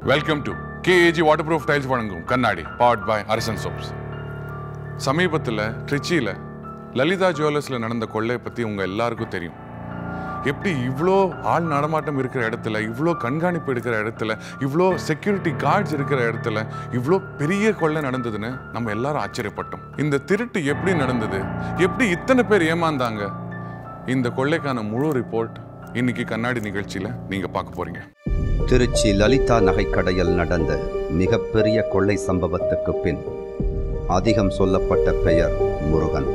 Welcome to KAG waterproof tiles வழங்கும் கண்ணாடி powered by அரசன் சோப்ஸ் சமீபத்தில் ட்ரிச்சியில் லலிதா ஜுவல்லர்ஸில் நடந்த கொள்ளையை பற்றி உங்கள் எல்லாருக்கும் தெரியும் எப்படி இவ்வளோ ஆள் நடமாட்டம் இருக்கிற இடத்துல இவ்வளோ கண்காணிப்பு இருக்கிற இடத்துல இவ்வளோ செக்யூரிட்டி கார்ட்ஸ் இருக்கிற இடத்துல இவ்வளோ பெரிய கொள்ளை நடந்ததுன்னு நம்ம எல்லாரும் ஆச்சரியப்பட்டோம் இந்த திருட்டு எப்படி நடந்தது எப்படி இத்தனை பேர் ஏமாந்தாங்க இந்த கொள்ளைக்கான முழு ரிப்போர்ட் இன்னைக்கு கண்ணாடி நிகழ்ச்சியில் நீங்கள் பார்க்க போறீங்க திருச்சி லலிதா நகைக்கடையில் நடந்த மிகப்பெரிய கொள்ளை சம்பவத்துக்கு பின் அதிகம் சொல்லப்பட்ட பெயர் முருகன்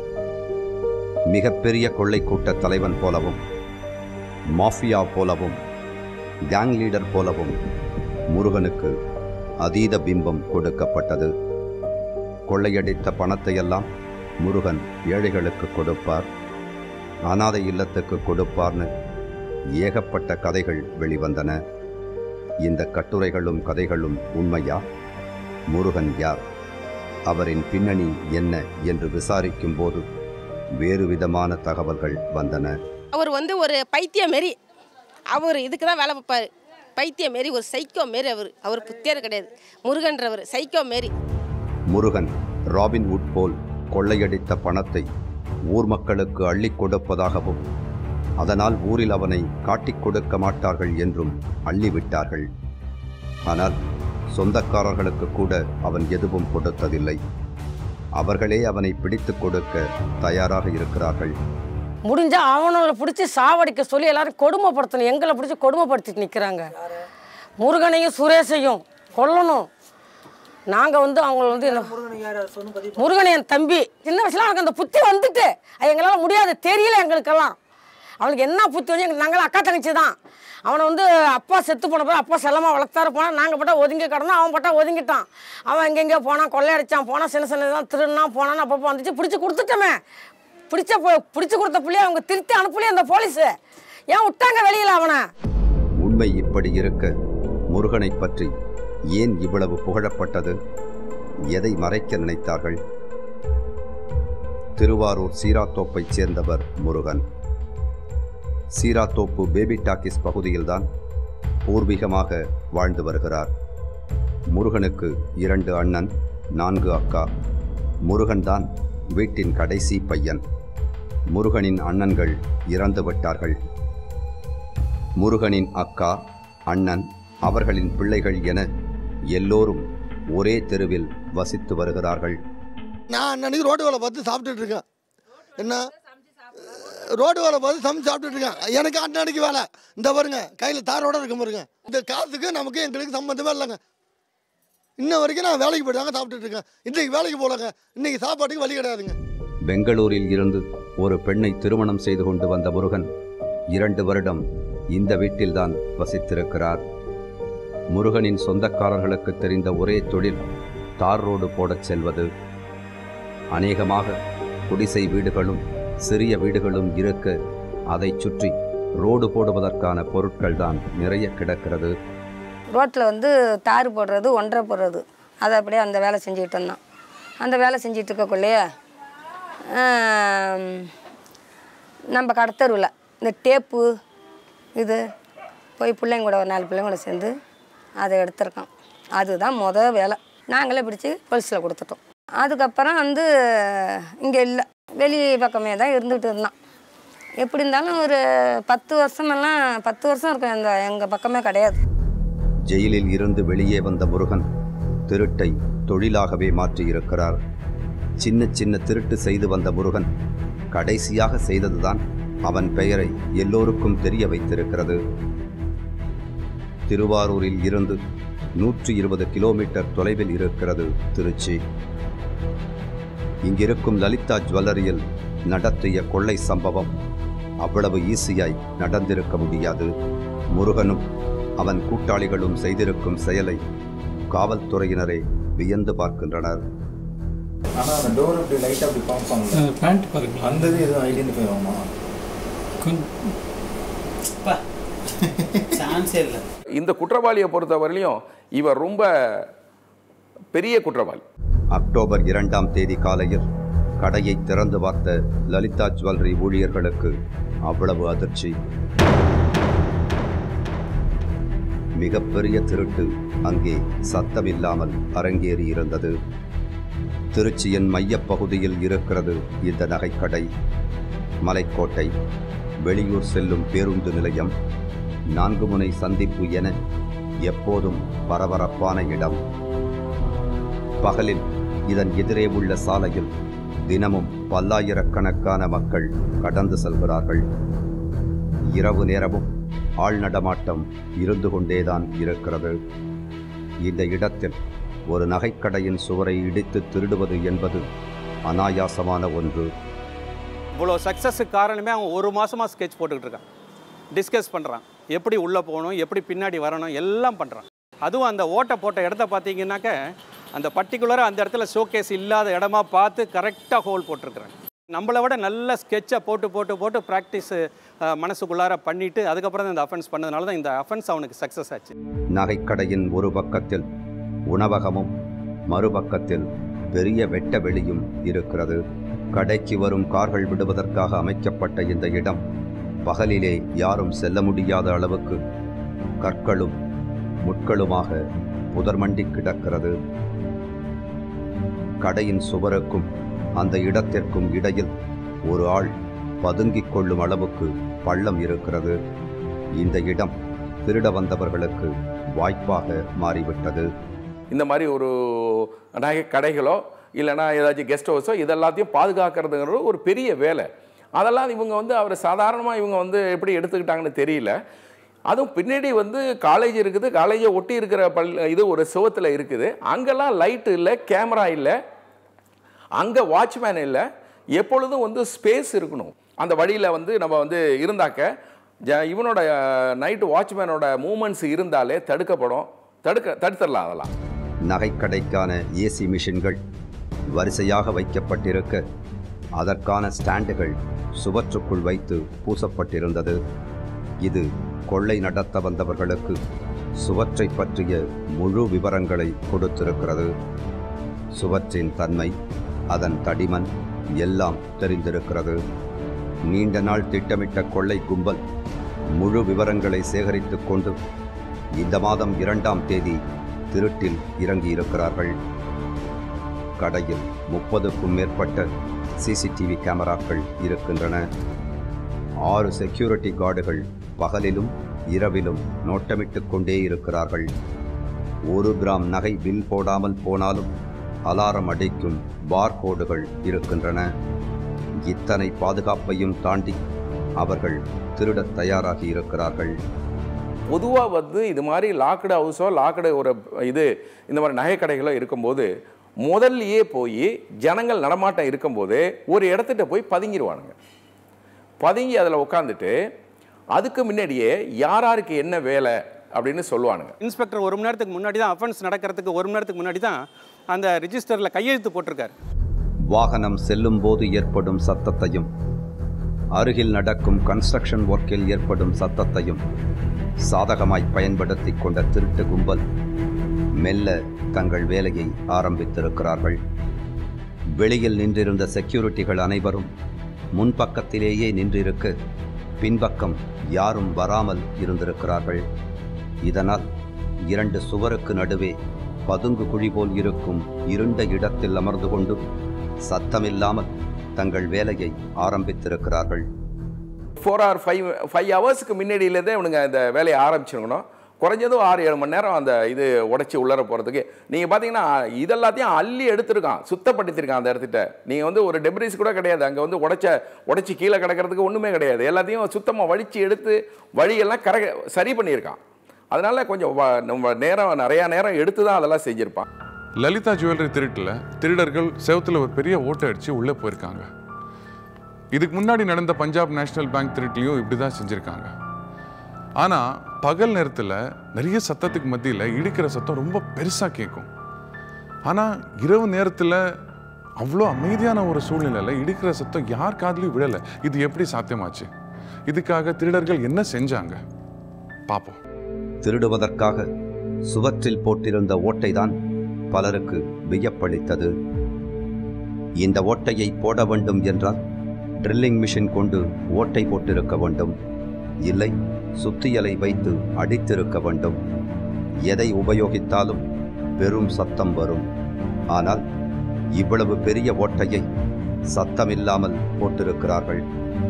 மிகப்பெரிய கொள்ளை கூட்ட தலைவன் போலவும் மாஃபியா போலவும் கேங் லீடர் போலவும் முருகனுக்கு அதீத பிம்பம் கொடுக்கப்பட்டது கொள்ளையடித்த பணத்தையெல்லாம் முருகன் ஏழைகளுக்கு கொடுப்பார் அனாதை இல்லத்துக்கு கொடுப்பார்னு ஏகப்பட்ட கதைகள் வெளிவந்தன இந்த கட்டுரைகளும் கதைகளும் உண்மையா முருகன் யார் அவரின் பின்னணி என்ன என்று விசாரிக்கும் போது வேறு விதமான தகவல்கள் வந்தன அவர் வந்து ஒரு பைத்தியம் மாரி அவர் இதுக்கு தான் வேலை பார்ப்பார் பைத்தியம் மாரி ஒரு சைக்கோ மாரி அவர் அவர் புத்தியர் கிடையாது முருகன்றவர் சைக்கோ மாரி முருகன் ராபின் உட் போல் கொள்ளையடித்த பணத்தை ஊர் மக்களுக்கு அள்ளிக் கொடுப்பதாகவும் அதனால் ஊரில் அவனை காட்டிக் கொடுக்க மாட்டார்கள் என்றும் அள்ளிவிட்டார்கள் ஆனால் சொந்தக்காரர்களுக்கு கூட அவன் எதுவும் கொடுத்ததில்லை அவர்களே அவனை பிடித்துக் கொடுக்க தயாராக இருக்கிறார்கள் முடிஞ்சா அவனோட பிடிச்சி சாவடிக்க சொல்லி எல்லாரும் கொடுமைப்படுத்தணும் எங்களை பிடிச்சி கொடுமைப்படுத்திட்டு நிற்கிறாங்க முருகனையும் சுரேஷையும் கொல்லணும் நாங்கள் வந்து அவங்கள வந்து என்ன முருகன் என் தம்பி சின்ன வயசுல அவனுக்கு அந்த புத்தி வந்துட்டு அது எங்களால் முடியாது தெரியல எங்களுக்கெல்லாம் அவனுக்கு என்ன புத்தி வந்து எங்களுக்கு நாங்களாம் அக்கா தங்கச்சி தான் அவனை வந்து அப்பா செத்து போன போது அப்பா செல்லமாக வளர்த்தாரு போனால் நாங்கள் பட்டா ஒதுங்கி கிடந்தோம் அவன் பட்டா ஒதுங்கிட்டான் அவன் எங்கெங்கே போனான் கொள்ளையடிச்சான் போனான் சின்ன சின்னதான் திருடினா போனான்னு அப்பப்போ வந்துச்சு பிடிச்சி கொடுத்துட்டோமே பிடிச்ச போ- பிடிச்சி கொடுத்த புள்ளைய அவங்க திருத்தி அனுப்பலையே அந்த போலீஸு ஏன் விட்டாங்க வெளியில் அவனை உண்மை இப்படி இருக்க முருகனை பற்றி ஏன் இவ்வளவு புகழப்பட்டது எதை மறைக்க நினைத்தார்கள் திருவாரூர் சீராத்தோப்பைச் சேர்ந்தவர் முருகன் சீராத்தோப்பு பேபி டாக்கிஸ் பகுதியில்தான் பூர்வீகமாக வாழ்ந்து வருகிறார் முருகனுக்கு இரண்டு அண்ணன் நான்கு அக்கா முருகன்தான் வீட்டின் கடைசி பையன் முருகனின் அண்ணன்கள் இறந்து விட்டார்கள் முருகனின் அக்கா அண்ணன் அவர்களின் பிள்ளைகள் என எல்லோரும் ஒரே தெருவில் வசித்து வருகிறார்கள் நான் அன்னன்னைக்கு ரோடு வேலை பார்த்து சாப்பிட்டுட்டு இருக்கேன் என்ன ரோடு வேலை பார்த்து சமைச்சு சாப்பிட்டுட்டு இருக்கேன் எனக்கு அன்னன்னைக்கு வேலை இந்த பாருங்க கையில் தாரோட இருக்க பாருங்க இந்த காசுக்கு நமக்கு எங்களுக்கு சம்மந்தமே இல்லைங்க இன்ன வரைக்கும் நான் வேலைக்கு போயிட்டாங்க சாப்பிட்டுட்டு இருக்கேன் இன்றைக்கு வேலைக்கு போகலங்க இன்னைக்கு சாப்பாட்டுக்கு வழி கிடையாதுங்க பெங்களூரில் இருந்து ஒரு பெண்ணை திருமணம் செய்து கொண்டு வந்த முருகன் இரண்டு வருடம் இந்த வீட்டில்தான் வசித்திருக்கிறார் முருகனின் சொந்தக்காரர்களுக்கு தெரிந்த ஒரே தொழில் தார் ரோடு போடச் செல்வது அநேகமாக குடிசை வீடுகளும் சிறிய வீடுகளும் இருக்க அதைச் சுற்றி ரோடு போடுவதற்கான பொருட்கள்தான் நிறைய கிடக்கிறது ரோட்டில் வந்து தார் போடுறது ஒன்றரை போடுறது அதை அப்படியே அந்த வேலை செஞ்சுக்கிட்டு இருந்தோம் அந்த வேலை செஞ்சுட்டு இருக்கக்குள்ளேயே ஆம், நம்ம கடத்தருவில் இந்த டேப்பு இது போய் பிள்ளைங்க கூட ஒரு நாலு பிள்ளைங்க கூட சேர்ந்து அதை எடுத்திருக்கோம் அதுதான் மொதல் வேலை நாங்களே பிடிச்சி போலீஸில் கொடுத்துட்டோம் அதுக்கப்புறம் வந்து இங்கே இல்லை வெளி பக்கமே தான் இருந்துகிட்டு இருந்தான் எப்படி இருந்தாலும் ஒரு பத்து வருஷமெல்லாம் பத்து வருஷம் இருக்கும் இந்த எங்கள் பக்கமே கிடையாது ஜெயிலில் இருந்து வெளியே வந்த முருகன் திருட்டை தொழிலாகவே மாற்றியிருக்கிறார் சின்ன சின்ன திருட்டு செய்து வந்த முருகன் கடைசியாக செய்ததுதான் அவன் பெயரை எல்லோருக்கும் தெரிய வைத்திருக்கிறது திருவாரூரில் இருந்து நூற்றி இருபது கிலோமீட்டர் தொலைவில் இருக்கிறது திருச்சி இங்கிருக்கும் லலிதா ஜுவல்லரியில் நடத்திய கொள்ளை சம்பவம் அவ்வளவு ஈஸியாய் நடந்திருக்க முடியாது முருகனும் அவன் கூட்டாளிகளும் செய்திருக்கும் செயலை காவல்துறையினரே வியந்து பார்க்கின்றனர் ஆனால் அந்த டோர் இப்படி லைட்டாக அப்படி பார்ப்பாங்க பேண்ட் பாருங்க அந்த இது எதுவும் ஐடென்டிஃபை ஆகுமா கொஞ்சம் சான்ஸே இல்லை இந்த குற்றவாளியை பொறுத்தவரையிலையும் இவர் ரொம்ப பெரிய குற்றவாளி அக்டோபர் இரண்டாம் தேதி காலையில் கடையை திறந்து பார்த்த லலிதா ஜுவல்லரி ஊழியர்களுக்கு அவ்வளவு அதிர்ச்சி மிகப்பெரிய திருட்டு அங்கே சத்தமில்லாமல் அரங்கேறியிருந்தது திருச்சியின் மையப்பகுதியில் இருக்கிறது இந்த நகைக்கடை மலைக்கோட்டை வெளியூர் செல்லும் பேருந்து நிலையம் நான்கு முனை சந்திப்பு என எப்போதும் பரபரப்பான இடம் பகலில் இதன் எதிரே உள்ள சாலையில் தினமும் பல்லாயிரக்கணக்கான மக்கள் கடந்து செல்கிறார்கள் இரவு நேரமும் ஆள் நடமாட்டம் இருந்து கொண்டேதான் இருக்கிறது இந்த இடத்தில் ஒரு நகைக்கடையின் சுவரை இடித்து திருடுவது என்பது அனாயாசமான ஒன்று இவ்வளோ சக்ஸஸுக்கு காரணமே அவன் ஒரு மாதமாக ஸ்கெட்ச் போட்டுக்கிட்டு இருக்கான் டிஸ்கஸ் பண்ணுறான் எப்படி உள்ளே போகணும் எப்படி பின்னாடி வரணும் எல்லாம் பண்ணுறான் அதுவும் அந்த ஓட்டை போட்ட இடத்த பார்த்தீங்கன்னாக்க அந்த பர்டிகுலராக அந்த இடத்துல ஷோகேஸ் இல்லாத இடமா பார்த்து கரெக்டாக ஹோல் போட்டிருக்கிறாங்க நம்மளை விட நல்ல ஸ்கெட்சை போட்டு போட்டு போட்டு ப்ராக்டிஸு மனசுக்குள்ளார பண்ணிவிட்டு அதுக்கப்புறம் தான் இந்த அஃபென்ஸ் பண்ணதுனால தான் இந்த அஃபென்ஸ் அவனுக்கு சக்ஸஸ் ஆச்சு நகைக்கடையின் ஒரு பக்கத்தில் உணவகமும் மறுபக்கத்தில் பெரிய வெட்ட வெளியும் இருக்கிறது கடைக்கு வரும் கார்கள் விடுவதற்காக அமைக்கப்பட்ட இந்த இடம் பகலிலே யாரும் செல்ல முடியாத அளவுக்கு கற்களும் முட்களுமாக புதர்மண்டி கிடக்கிறது கடையின் சுவருக்கும் அந்த இடத்திற்கும் இடையில் ஒரு ஆள் பதுங்கிக் கொள்ளும் அளவுக்கு பள்ளம் இருக்கிறது இந்த இடம் திருட வந்தவர்களுக்கு வாய்ப்பாக மாறிவிட்டது இந்த மாதிரி ஒரு நகை கடைகளோ இல்லைன்னா ஏதாச்சும் கெஸ்ட் ஹவுஸோ இதெல்லாத்தையும் பாதுகாக்கிறதுங்கிறது ஒரு பெரிய வேலை அதெல்லாம் இவங்க வந்து அவர் சாதாரணமாக இவங்க வந்து எப்படி எடுத்துக்கிட்டாங்கன்னு தெரியல அதுவும் பின்னாடி வந்து காலேஜ் இருக்குது காலேஜை ஒட்டி இருக்கிற பல் இது ஒரு சுவத்தில் இருக்குது அங்கெல்லாம் லைட்டு இல்லை கேமரா இல்லை அங்கே வாட்ச்மேன் இல்லை எப்பொழுதும் வந்து ஸ்பேஸ் இருக்கணும் அந்த வழியில் வந்து நம்ம வந்து இருந்தாக்க ஜ இவனோட நைட்டு வாட்ச்மேனோட மூமெண்ட்ஸ் இருந்தாலே தடுக்கப்படும் தடுக்க தடுத்துடலாம் அதெல்லாம் நகைக்கடைக்கான ஏசி மிஷின்கள் வரிசையாக வைக்கப்பட்டிருக்க அதற்கான ஸ்டாண்டுகள் சுவற்றுக்குள் வைத்து பூசப்பட்டிருந்தது இது கொள்ளை நடத்த வந்தவர்களுக்கு சுவற்றை பற்றிய முழு விவரங்களை கொடுத்திருக்கிறது சுவற்றின் தன்மை அதன் தடிமன் எல்லாம் தெரிந்திருக்கிறது நீண்ட நாள் திட்டமிட்ட கொள்ளை கும்பல் முழு விவரங்களை சேகரித்துக் கொண்டு இந்த மாதம் இரண்டாம் தேதி திருட்டில் இறங்கியிருக்கிறார்கள் கடையில் முப்பதுக்கும் மேற்பட்ட சிசிடிவி கேமராக்கள் இருக்கின்றன ஆறு செக்யூரிட்டி கார்டுகள் பகலிலும் இரவிலும் நோட்டமிட்டுக் கொண்டே இருக்கிறார்கள் ஒரு கிராம் நகை பில் போடாமல் போனாலும் அலாரம் அடிக்கும் பார்கோடுகள் இருக்கின்றன இத்தனை பாதுகாப்பையும் தாண்டி அவர்கள் திருடத் தயாராகி இருக்கிறார்கள் பொதுவாக வந்து இது மாதிரி லாக்டு ஹவுஸோ லாக்டு ஒரு இது இந்த மாதிரி நகைக்கடைகளோ இருக்கும்போது முதல்லையே போய் ஜனங்கள் நடமாட்டம் இருக்கும்போது ஒரு இடத்துட்ட போய் பதுங்கிடுவானுங்க பதுங்கி அதில் உட்காந்துட்டு அதுக்கு முன்னாடியே யார் யாருக்கு என்ன வேலை அப்படின்னு சொல்லுவானுங்க இன்ஸ்பெக்டர் ஒரு மணி நேரத்துக்கு முன்னாடி தான் அஃபென்ஸ் நடக்கிறதுக்கு ஒரு மணி நேரத்துக்கு முன்னாடி தான் அந்த ரிஜிஸ்டரில் கையெழுத்து போட்டிருக்காரு வாகனம் செல்லும் போது ஏற்படும் சத்தத்தையும் அருகில் நடக்கும் கன்ஸ்ட்ரக்ஷன் ஒர்க்கில் ஏற்படும் சத்தத்தையும் சாதகமாய் பயன்படுத்தி கொண்ட திருட்டு கும்பல் மெல்ல தங்கள் வேலையை ஆரம்பித்திருக்கிறார்கள் வெளியில் நின்றிருந்த செக்யூரிட்டிகள் அனைவரும் முன்பக்கத்திலேயே நின்றிருக்க பின்பக்கம் யாரும் வராமல் இருந்திருக்கிறார்கள் இதனால் இரண்டு சுவருக்கு நடுவே பதுங்கு குழி போல் இருக்கும் இருண்ட இடத்தில் அமர்ந்து கொண்டு சத்தமில்லாமல் தங்கள் வேலையை ஆரம்பித்திருக்கிறார்கள் ஃபோர் ஆர் ஃபைவ் ஃபைவ் ஹவர்ஸ்க்கு முன்னாடியிலேருந்தே இவனுங்க இந்த வேலையை ஆரம்பிச்சிருக்கணும் குறைஞ்சதும் ஆறு ஏழு மணி நேரம் அந்த இது உடச்சி உள்ளர போகிறதுக்கு நீங்கள் பார்த்தீங்கன்னா இதெல்லாத்தையும் அள்ளி எடுத்திருக்கான் சுத்தப்படுத்தியிருக்கான் அந்த இடத்துட்ட நீங்கள் வந்து ஒரு டெப்ரிஸ் கூட கிடையாது அங்கே வந்து உடைச்ச உடைச்சி கீழே கிடக்கிறதுக்கு ஒன்றுமே கிடையாது எல்லாத்தையும் சுத்தமாக வலிச்சு எடுத்து வழியெல்லாம் கர சரி பண்ணியிருக்கான் அதனால கொஞ்சம் வ- நம்ம நேரம் நிறையா நேரம் எடுத்து தான் அதெல்லாம் செஞ்சுருப்பான் லலிதா ஜுவல்லரி திருட்டில் திருடர்கள் செவத்துல ஒரு பெரிய ஓட்டை அடிச்சு உள்ளே போயிருக்காங்க இதுக்கு முன்னாடி நடந்த பஞ்சாப் நேஷனல் பேங்க் திருட்டிலையும் இப்படி தான் செஞ்சுருக்காங்க ஆனால் பகல் நேரத்தில் நிறைய சத்தத்துக்கு மத்தியில் இடிக்கிற சத்தம் ரொம்ப பெருசாக கேட்கும் ஆனால் இரவு நேரத்தில் அவ்வளோ அமைதியான ஒரு சூழ்நிலையில் இடிக்கிற சத்தம் யார் காதுலையும் விழலை இது எப்படி சாத்தியமாச்சு இதுக்காக திருடர்கள் என்ன செஞ்சாங்க பார்ப்போம் திருடுவதற்காக சுவற்றில் போட்டிருந்த ஓட்டைதான் பலருக்கு வியப்பளித்தது இந்த ஓட்டையை போட வேண்டும் என்றால் ட்ரில்லிங் மிஷின் கொண்டு ஓட்டை போட்டிருக்க வேண்டும் இல்லை சுத்தியலை வைத்து அடித்திருக்க வேண்டும் எதை உபயோகித்தாலும் பெரும் சத்தம் வரும் ஆனால் இவ்வளவு பெரிய ஓட்டையை சத்தமில்லாமல் போட்டிருக்கிறார்கள்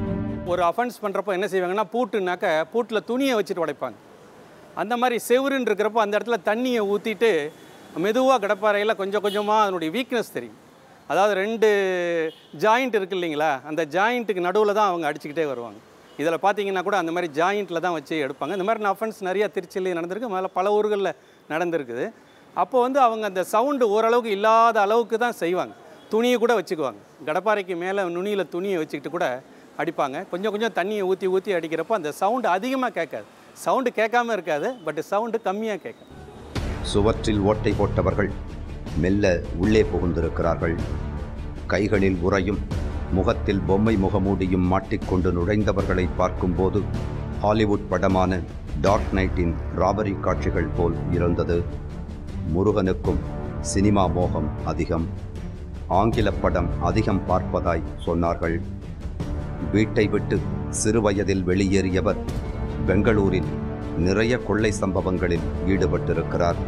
ஒரு அஃபென்ஸ் பண்ணுறப்போ என்ன செய்வாங்கன்னா பூட்டுனாக்க பூட்டில் துணியை வச்சுட்டு உடைப்பாங்க அந்த மாதிரி செவுருன்னு இருக்கிறப்போ அந்த இடத்துல தண்ணியை ஊற்றிட்டு மெதுவாக கடப்பாறையில் கொஞ்சம் கொஞ்சமாக அதனுடைய வீக்னஸ் தெரியும் அதாவது ரெண்டு ஜாயிண்ட் இருக்கு இல்லைங்களா அந்த ஜாயிண்ட்டுக்கு நடுவில் தான் அவங்க அடிச்சுக்கிட்டே வருவாங்க இதில் பார்த்தீங்கன்னா கூட அந்த மாதிரி ஜாயிண்ட்டில் தான் வச்சு எடுப்பாங்க இந்த மாதிரி அஃபென்ஸ் நிறையா திருச்சியில் நடந்திருக்கு மேலே பல ஊர்களில் நடந்திருக்குது அப்போ வந்து அவங்க அந்த சவுண்டு ஓரளவுக்கு இல்லாத அளவுக்கு தான் செய்வாங்க துணியை கூட வச்சுக்குவாங்க கடப்பாறைக்கு மேலே நுனியில் துணியை வச்சுக்கிட்டு கூட அடிப்பாங்க கொஞ்சம் கொஞ்சம் தண்ணியை ஊற்றி ஊற்றி அடிக்கிறப்போ அந்த சவுண்டு அதிகமாக கேட்காது சவுண்டு கேட்காம இருக்காது பட் சவுண்டு கம்மியாக கேட்கும் சுவற்றில் ஓட்டை போட்டவர்கள் மெல்ல உள்ளே புகுந்திருக்கிறார்கள் கைகளில் உறையும் முகத்தில் பொம்மை முகமூடியும் மாட்டிக்கொண்டு நுழைந்தவர்களை பார்க்கும்போது ஹாலிவுட் படமான டார்க் நைட்டின் ராபரி காட்சிகள் போல் இருந்தது முருகனுக்கும் சினிமா மோகம் அதிகம் ஆங்கில படம் அதிகம் பார்ப்பதாய் சொன்னார்கள் வீட்டை விட்டு சிறுவயதில் வெளியேறியவர் பெங்களூரில் நிறைய கொள்ளை சம்பவங்களில் ஈடுபட்டிருக்கிறார்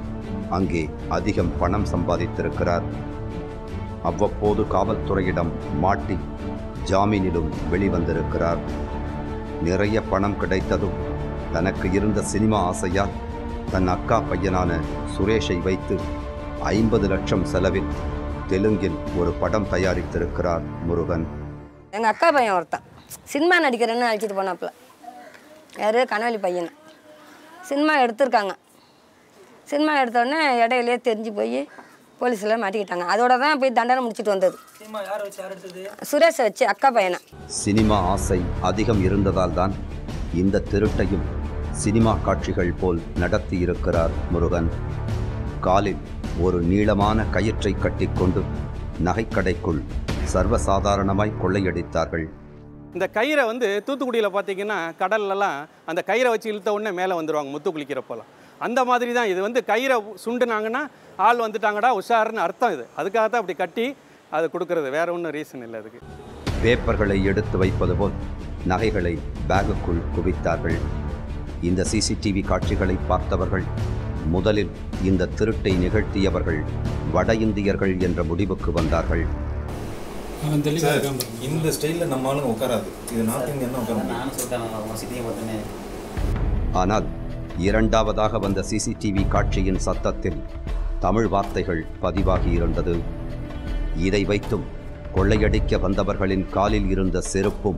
அங்கே அதிகம் பணம் சம்பாதித்திருக்கிறார் அவ்வப்போது காவல்துறையிடம் மாட்டி ஜாமீனிலும் வெளிவந்திருக்கிறார் நிறைய பணம் கிடைத்ததும் தனக்கு இருந்த சினிமா ஆசையால் தன் அக்கா பையனான சுரேஷை வைத்து ஐம்பது லட்சம் செலவில் தெலுங்கில் ஒரு படம் தயாரித்திருக்கிறார் முருகன் எங்கள் அக்கா பையன் ஒருத்தன் சினிமா நடிக்கிறேன்னு அழைச்சிட்டு போனாப்புல யார் கனவழி பையனை சினிமா எடுத்திருக்காங்க சினிமா எடுத்தோடனே இடையிலே தெரிஞ்சு போய் போலீஸில் மாட்டிக்கிட்டாங்க அதோட தான் போய் தண்டனை முடிச்சிட்டு வந்தது சினிமா யாரை வச்சு யார் எடுத்தது சுரேஷை வச்சு அக்கா பையனை சினிமா ஆசை அதிகம் இருந்ததால்தான் இந்த திருட்டையும் சினிமா காட்சிகள் போல் நடத்தியிருக்கிறார் முருகன் காலில் ஒரு நீளமான கயிற்றை கட்டிக்கொண்டு நகைக்கடைக்குள் சர்வசாதாரணமாய் கொள்ளையடித்தார்கள் இந்த கயிறை வந்து தூத்துக்குடியில் பார்த்தீங்கன்னா கடல்லலாம் அந்த கயிறை வச்சு இழுத்த உடனே மேலே வந்துடுவாங்க முத்து குளிக்கிறப்போலாம் அந்த மாதிரி தான் இது வந்து கயிறை சுண்டுனாங்கன்னா ஆள் வந்துட்டாங்கடா உஷாருன்னு அர்த்தம் இது அதுக்காக தான் அப்படி கட்டி அது கொடுக்கறது வேற ஒன்றும் ரீசன் இல்லை அதுக்கு பேப்பர்களை எடுத்து வைப்பது போல் நகைகளை பேகுக்குள் குவித்தார்கள் இந்த சிசிடிவி காட்சிகளை பார்த்தவர்கள் முதலில் இந்த திருட்டை நிகழ்த்தியவர்கள் வட இந்தியர்கள் என்ற முடிவுக்கு வந்தார்கள் அவன் தெளிவாக சார், இருக்கான் பாருங்க. இந்த ஸ்டைலில் நம்ம ஆளுங்க உட்காராது இது நார்த் இந்தியன் தான் உட்கார முடியும் நானும் சொல்லிட்டேன் அவங்க சிட்டியை பார்த்தோன்னே ஆனால் இரண்டாவதாக வந்த சிசிடிவி காட்சியின் சத்தத்தில் தமிழ் வார்த்தைகள் பதிவாகி இருந்தது இதை வைத்தும் கொள்ளையடிக்க வந்தவர்களின் காலில் இருந்த செருப்பும்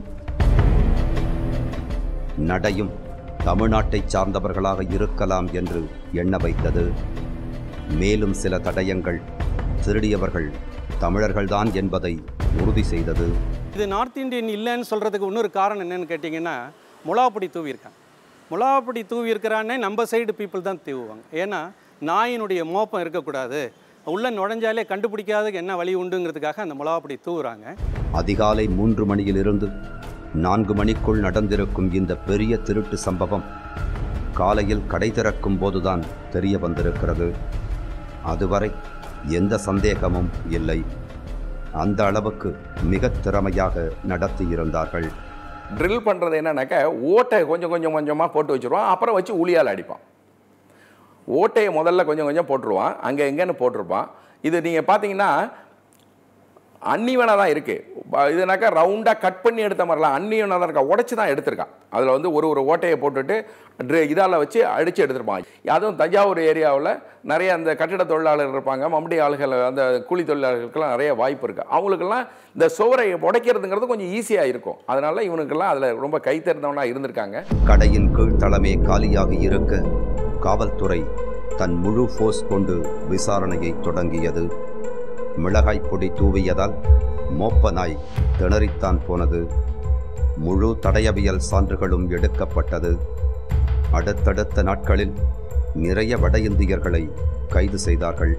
நடையும் தமிழ்நாட்டைச் சார்ந்தவர்களாக இருக்கலாம் என்று எண்ண வைத்தது மேலும் சில தடயங்கள் திருடியவர்கள் தமிழர்கள்தான் என்பதை உறுதி செய்தது இது நார்த் இந்தியன் இல்லைன்னு சொல்கிறதுக்கு இன்னொரு காரணம் என்னன்னு கேட்டிங்கன்னா முலாப்பொடி தூவியிருக்காங்க முலாப்பொடி தூவி இருக்கிறானே நம்ம சைடு பீப்புள் தான் தூவுவாங்க ஏன்னா நாயினுடைய மோப்பம் இருக்கக்கூடாது உள்ள நுழைஞ்சாலே கண்டுபிடிக்காததுக்கு என்ன வழி உண்டுங்கிறதுக்காக அந்த முலாப்பொடி தூவுறாங்க அதிகாலை மூன்று மணியிலிருந்து நான்கு மணிக்குள் நடந்திருக்கும் இந்த பெரிய திருட்டு சம்பவம் காலையில் கடை திறக்கும் போதுதான் தெரிய வந்திருக்கிறது அதுவரை எந்த சந்தேகமும் இல்லை அந்த அளவுக்கு மிகத் திறமையாக நடத்தியிருந்தார்கள் ட்ரில் பண்ணுறது என்னன்னாக்கா ஓட்டை கொஞ்சம் கொஞ்சம் கொஞ்சமாக போட்டு வச்சுருவான் அப்புறம் வச்சு உளியால் அடிப்பான் ஓட்டையை முதல்ல கொஞ்சம் கொஞ்சம் போட்டுருவான் அங்கே எங்கேன்னு போட்டிருப்பான் இது நீங்கள் பார்த்தீங்கன்னா அன்னிவனாக தான் இருக்குது இதுனாக்கா ரவுண்டாக கட் பண்ணி எடுத்த மாதிரிலாம் அன்னிவனாக தான் இருக்கா உடச்சி தான் எடுத்திருக்கான் அதில் வந்து ஒரு ஒரு ஓட்டையை போட்டுட்டு ட்ரி இதால் வச்சு அடித்து எடுத்திருப்பான் அதுவும் தஞ்சாவூர் ஏரியாவில் நிறைய அந்த கட்டிட தொழிலாளர்கள் இருப்பாங்க மம்படி ஆளுகள் அந்த கூலி தொழிலாளர்களுக்கெல்லாம் நிறைய வாய்ப்பு இருக்குது அவங்களுக்கெல்லாம் இந்த சுவரை உடைக்கிறதுங்கிறது கொஞ்சம் ஈஸியாக இருக்கும் அதனால் இவனுக்கெல்லாம் அதில் ரொம்ப கை தேர்ந்தவனாக இருந்திருக்காங்க கடையின் கீழ்த்தளமே காலியாக இருக்க காவல்துறை தன் முழு ஃபோர்ஸ் கொண்டு விசாரணையை தொடங்கியது மிளகாய் பொடி தூவியதால் மோப்ப நாய் திணறித்தான் போனது முழு தடயவியல் சான்றுகளும் எடுக்கப்பட்டது அடுத்தடுத்த நாட்களில் நிறைய வட இந்தியர்களை கைது செய்தார்கள்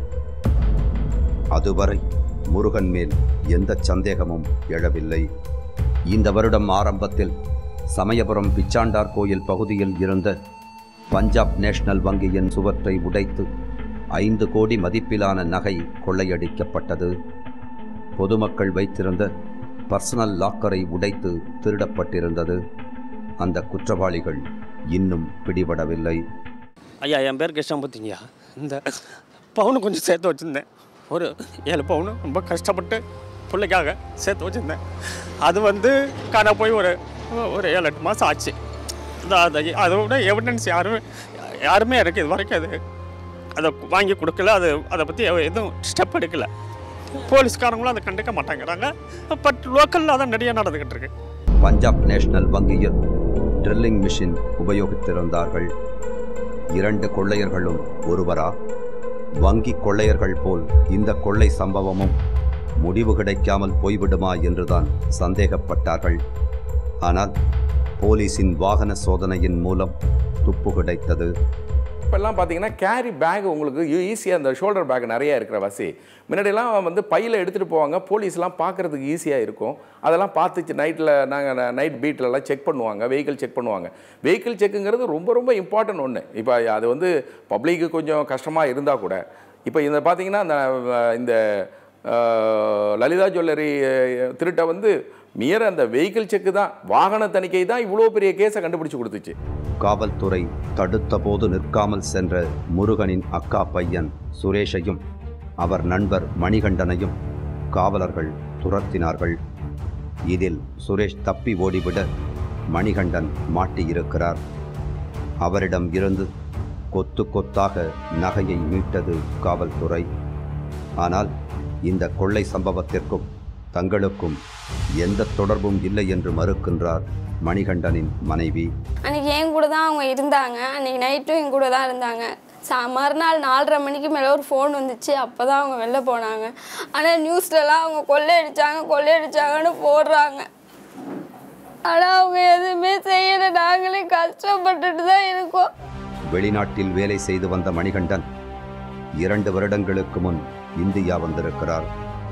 அதுவரை முருகன் மேல் எந்த சந்தேகமும் எழவில்லை இந்த வருடம் ஆரம்பத்தில் சமயபுரம் பிச்சாண்டார் கோயில் பகுதியில் இருந்த பஞ்சாப் நேஷனல் வங்கியின் சுவற்றை உடைத்து ஐந்து கோடி மதிப்பிலான நகை கொள்ளையடிக்கப்பட்டது பொதுமக்கள் வைத்திருந்த பர்சனல் லாக்கரை உடைத்து திருடப்பட்டிருந்தது அந்த குற்றவாளிகள் இன்னும் பிடிபடவில்லை ஐயா என் பேர் கிருஷ்ணமூர்த்திங்கய்யா இந்த பவுனு கொஞ்சம் சேர்த்து வச்சுருந்தேன் ஒரு ஏழு பவுனு ரொம்ப கஷ்டப்பட்டு பிள்ளைக்காக சேர்த்து வச்சுருந்தேன் அது வந்து காண போய் ஒரு ஒரு ஏழு எட்டு மாதம் ஆச்சு இந்த அதை அதோட எவிடன்ஸ் யாரும் யாருமே எனக்கு இது வரைக்கும் அது அதை வாங்கி கொடுக்கல அது அதை பற்றி எதுவும் ஸ்டெப் எடுக்கல போலீஸ்காரங்களும் அதை கண்டுக்க மாட்டேங்கிறாங்க பட் லோக்கலில் அதான் நிறைய நடந்துக்கிட்டு இருக்கு பஞ்சாப் நேஷனல் வங்கியில் ட்ரில்லிங் மிஷின் உபயோகித்திருந்தார்கள் இரண்டு கொள்ளையர்களும் ஒருவரா வங்கி கொள்ளையர்கள் போல் இந்த கொள்ளை சம்பவமும் முடிவு கிடைக்காமல் போய்விடுமா என்றுதான் சந்தேகப்பட்டார்கள் ஆனால் போலீசின் வாகன சோதனையின் மூலம் துப்பு கிடைத்தது இப்போல்லாம் பார்த்தீங்கன்னா கேரி பேக் உங்களுக்கு ஈஸியாக அந்த ஷோல்டர் பேக் நிறைய இருக்கிற வசி முன்னாடியெல்லாம் வந்து பையில் எடுத்துகிட்டு போவாங்க போலீஸ்லாம் பார்க்குறதுக்கு ஈஸியாக இருக்கும் அதெல்லாம் பார்த்துச்சு நைட்டில் நாங்கள் நைட் பீட்லலாம் செக் பண்ணுவாங்க வெஹிக்கிள் செக் பண்ணுவாங்க வெஹிக்கிள் செக்குங்கிறது ரொம்ப ரொம்ப இம்பார்ட்டன்ட் ஒன்று இப்போ அது வந்து பப்ளிக்கு கொஞ்சம் கஷ்டமாக இருந்தால் கூட இப்போ இந்த பார்த்தீங்கன்னா அந்த அஹ், இந்த அஹ், லலிதா ஜுவல்லரி அஹ், திருட்டை வந்து மியர் அந்த வெஹிக்கிள் செக்கு தான் வாகன தணிக்கை தான் இவ்வளோ பெரிய கேஸை கண்டுபிடிச்சு கொடுத்துச்சு காவல்துறை தடுத்தபோது நிற்காமல் சென்ற முருகனின் அக்கா பையன் சுரேஷையும் அவர் நண்பர் மணிகண்டனையும் காவலர்கள் துரத்தினார்கள் இதில் சுரேஷ் தப்பி ஓடிவிட மணிகண்டன் மாட்டியிருக்கிறார் அவரிடம் இருந்து கொத்து கொத்தாக நகையை மீட்டது காவல்துறை ஆனால் இந்த கொள்ளை சம்பவத்திற்கும் தங்களுக்கும் எந்த தொடர்பும் இல்லை என்று மறுக்கின்றார் மணிகண்டனின் மனைவி அன்றைக்கி என் கூட தான் அவங்க இருந்தாங்க அன்றைக்கி நைட்டும் என் கூட தான் இருந்தாங்க சா மறுநாள் நாலரை மணிக்கு மேலே ஒரு ஃபோன் வந்துச்சு அப்போ தான் அவங்க வெளில போனாங்க ஆனால் நியூஸ்லலாம் அவங்க கொள்ளையடிச்சாங்க கொள்ளையடிச்சாங்கன்னு போடுறாங்க ஆனால் அவங்க எதுவுமே செய்யலை நாங்களே கஷ்டப்பட்டுட்டு தான் இருக்கோம் வெளிநாட்டில் வேலை செய்து வந்த மணிகண்டன் இரண்டு வருடங்களுக்கு முன் இந்தியா வந்திருக்கிறார்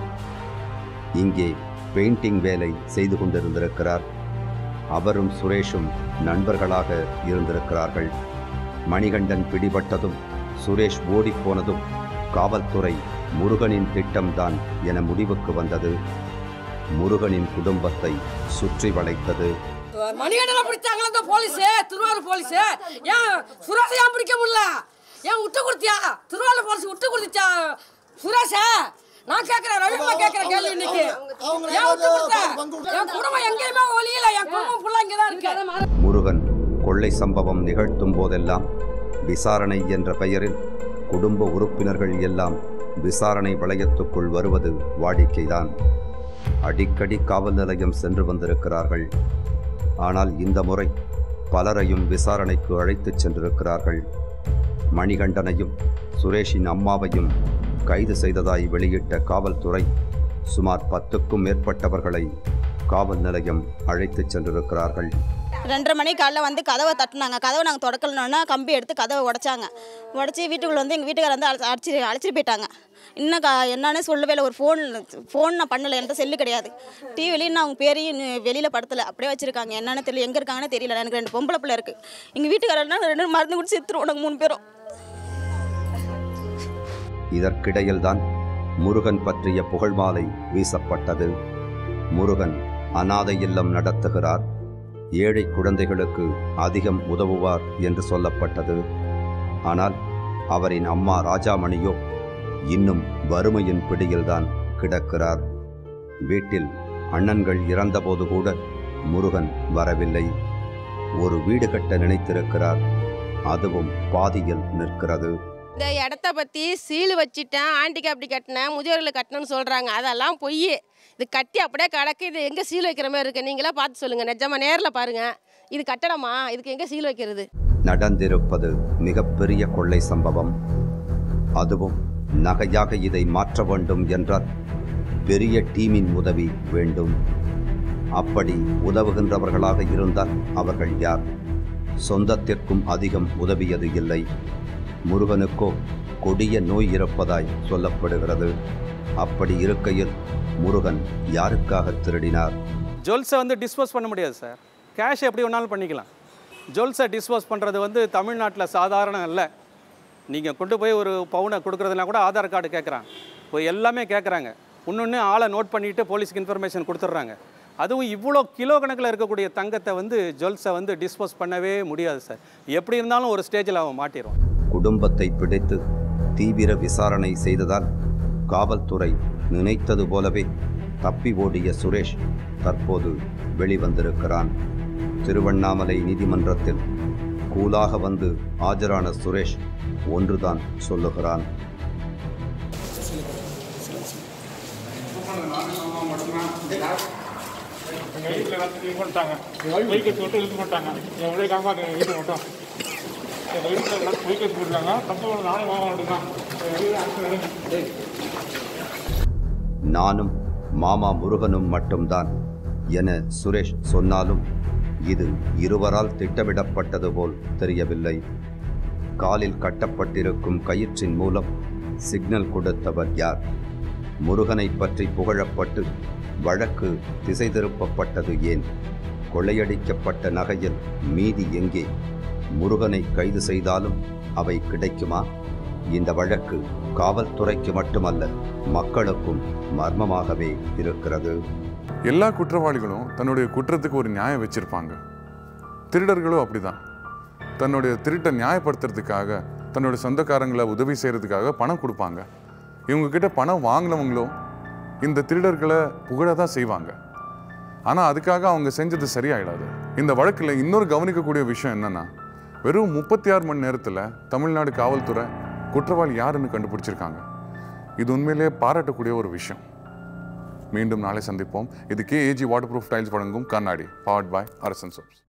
இங்கே பெயிண்டிங் வேலை செய்து கொண்டிருந்திருக்கிறார் அவரும் சுரேஷும் நண்பர்களாக இருந்திருக்கிறார்கள் மணிகண்டன் பிடிபட்டதும் சுரேஷ் ஓடிப்போனதும் காவல்துறை முருகனின் திட்டம்தான் என முடிவுக்கு வந்தது முருகனின் குடும்பத்தை சுற்றி வளைத்தது மணிகண்டனை பிடிச்சாங்களா இந்த போலீஸ் திருவாரூர் போலீஸ் ஏன் சுரேஷை ஏன் பிடிக்க முடியல ஏன் விட்டு கொடுத்தியா திருவாரூர் போலீஸ் விட்டு கொடுத்துச்சா சுரேஷ நான் கேட்கிறேன் ரவிமா கேட்கிறேன் கேள்வி இன்னைக்கு ஏன் விட்டு கொடுத்த என் குடும்பம் எங்கேயுமே ஒளியல என் குடும்பம் ஃபுல்லா இங்கே தான் இருக்கு முருகன் கொள்ளை சம்பவம் நிகழ்த்தும் போதெல்லாம் விசாரணை என்ற பெயரில் குடும்ப உறுப்பினர்கள் எல்லாம் விசாரணை வளையத்துக்குள் வருவது வாடிக்கைதான் அடிக்கடி காவல் நிலையம் சென்று வந்திருக்கிறார்கள் ஆனால் இந்த முறை பலரையும் விசாரணைக்கு அழைத்துச் சென்றிருக்கிறார்கள் மணிகண்டனையும் சுரேஷின் அம்மாவையும் கைது செய்ததாய் வெளியிட்ட காவல்துறை சுமார் பத்துக்கும் மேற்பட்டவர்களை காவல் நிலையம் அழைத்துச் சென்றிருக்கிறார்கள் ரெண்டரை மணிக்கு காலைல வந்து கதவை தட்டினாங்க கதவை நாங்கள் தொடக்கலனோன்னா கம்பி எடுத்து கதவை உடைச்சாங்க உடச்சி வீட்டுக்குள்ளே வந்து எங்கள் வீட்டுக்கார வந்து அழைச்சி அடிச்சு அழைச்சிட்டு போயிட்டாங்க இன்னும் க என்னன்னு சொல்லவே இல்லை ஒரு ஃபோன் ஃபோன் நான் பண்ணலை என்கிட்ட செல்லு கிடையாது டிவிலையும் நான் அவங்க பேரையும் வெளியில் படத்தில் அப்படியே வச்சுருக்காங்க என்னன்னு தெரியல எங்கே இருக்காங்கன்னு தெரியல எனக்கு ரெண்டு பொம்பளை பிள்ளை இருக்குது எங்கள் வீட்டுக்காரன்னா ரெண்டு மருந்து குடிச்சு செத்துருவோம் நாங்கள் மூணு பேரும் இதற்கிடையில்தான் முருகன் பற்றிய புகழ்மாலை வீசப்பட்டது முருகன் அனாதை இல்லம் நடத்துகிறார் ஏழை குழந்தைகளுக்கு அதிகம் உதவுவார் என்று சொல்லப்பட்டது ஆனால் அவரின் அம்மா ராஜாமணியோ இன்னும் வறுமையின் பிடியில்தான் கிடக்கிறார் வீட்டில் அண்ணன்கள் இறந்தபோது கூட முருகன் வரவில்லை ஒரு வீடு கட்ட நினைத்திருக்கிறார் அதுவும் பாதியில் நிற்கிறது இந்த இடத்த பற்றி சீல் வச்சுட்டேன் ஆண்டிக்கு அப்படி கட்டினேன் முதியோர்களுக்கு கட்டினேன்னு சொல்கிறாங்க அதெல்லாம் பொய் இது கட்டி அப்படியே கிடக்கு இது எங்கே சீல் வைக்கிற மாதிரி இருக்குது நீங்களே பார்த்து சொல்லுங்கள் நிஜமா நேரில் பாருங்கள் இது கட்டடமா இதுக்கு எங்கே சீல் வைக்கிறது நடந்திருப்பது மிகப்பெரிய கொள்ளை சம்பவம் அதுவும் நகையாக இதை மாற்ற வேண்டும் என்றால் பெரிய டீமின் உதவி வேண்டும் அப்படி உதவுகின்றவர்களாக இருந்தால் அவர்கள் யார் சொந்தத்திற்கும் அதிகம் உதவியது இல்லை முருகனுக்கோ கொடிய நோய் இருப்பதாய் சொல்லப்படுகிறது அப்படி இருக்கையில் முருகன் யாருக்காக திருடினார் ஜுவல்ஸை வந்து டிஸ்போஸ் பண்ண முடியாது சார் கேஷ் எப்படி வேணாலும் பண்ணிக்கலாம் ஜுவல்ஸை டிஸ்போஸ் பண்ணுறது வந்து தமிழ்நாட்டில் சாதாரணம் இல்லை நீங்கள் கொண்டு போய் ஒரு பவுனை கொடுக்குறதுனா கூட ஆதார் கார்டு கேட்குறாங்க இப்போ எல்லாமே கேட்குறாங்க இன்னொன்று ஆளை நோட் பண்ணிவிட்டு போலீஸ்க்கு இன்ஃபர்மேஷன் கொடுத்துட்றாங்க அதுவும் இவ்வளோ கிலோ கணக்கில் இருக்கக்கூடிய தங்கத்தை வந்து ஜுவல்ஸை வந்து டிஸ்போஸ் பண்ணவே முடியாது சார் எப்படி இருந்தாலும் ஒரு ஸ்டேஜில் அவன் மாட்டிடுவான் குடும்பத்தை பிடித்து தீவிர விசாரணை செய்ததால் காவல்துறை நினைத்தது போலவே தப்பி ஓடிய சுரேஷ் தற்போது வெளிவந்திருக்கிறான் திருவண்ணாமலை நீதிமன்றத்தில் கூலாக வந்து ஆஜரான சுரேஷ் ஒன்றுதான் சொல்லுகிறான் எங்கள் வீட்டில் எல்லாத்தையும் இது பண்ணிட்டாங்க பைக் எடுத்து விட்டு இழுத்து போட்டாங்க என் உடைய காப்பாற்று எங்கள் வீட்டை மட்டும் எங்கள் வீட்டில் எல்லாத்தையும் பைக் எடுத்து போட்டாங்க தப்பு பண்ண நானும் வாங்க மட்டும்தான் எங்கள் வீடு நானும் மாமா முருகனும் மட்டும்தான் என சுரேஷ் சொன்னாலும் இது இருவரால் திட்டமிடப்பட்டது போல் தெரியவில்லை காலில் கட்டப்பட்டிருக்கும் கயிற்றின் மூலம் சிக்னல் கொடுத்தவர் யார் முருகனை பற்றி புகழப்பட்டு வழக்கு திசை திருப்பப்பட்டது ஏன் கொள்ளையடிக்கப்பட்ட நகையில் மீதி எங்கே முருகனை கைது செய்தாலும் அவை கிடைக்குமா இந்த வழக்கு காவல்துறைக்கு மட்டுமல்ல மக்களுக்கும் மர்மமாகவே இருக்கிறது எல்லா குற்றவாளிகளும் தன்னுடைய குற்றத்துக்கு ஒரு நியாயம் வச்சிருப்பாங்க திருடர்களும் அப்படிதான் தன்னுடைய திருட்டை நியாயப்படுத்துறதுக்காக தன்னுடைய சொந்தக்காரங்களை உதவி செய்கிறதுக்காக பணம் கொடுப்பாங்க இவங்க கிட்ட பணம் வாங்கினவங்களும் இந்த திருடர்களை புகழ தான் செய்வாங்க ஆனால் அதுக்காக அவங்க செஞ்சது சரியாயிடாது இந்த வழக்கில் இன்னொரு கவனிக்கக்கூடிய விஷயம் என்னன்னா வெறும் முப்பத்தி ஆறு மணி நேரத்தில் தமிழ்நாடு காவல்துறை குற்றவாளி யாருன்னு கண்டுபிடிச்சிருக்காங்க இது உண்மையிலேயே பாராட்டக்கூடிய ஒரு விஷயம் மீண்டும் நாளை சந்திப்போம் இது கேஏஜி வாட்டர் ப்ரூஃப் டைல்ஸ் வழங்கும் கண்ணாடி பவர்ட் பாய் அரசன் சோப்ஸ்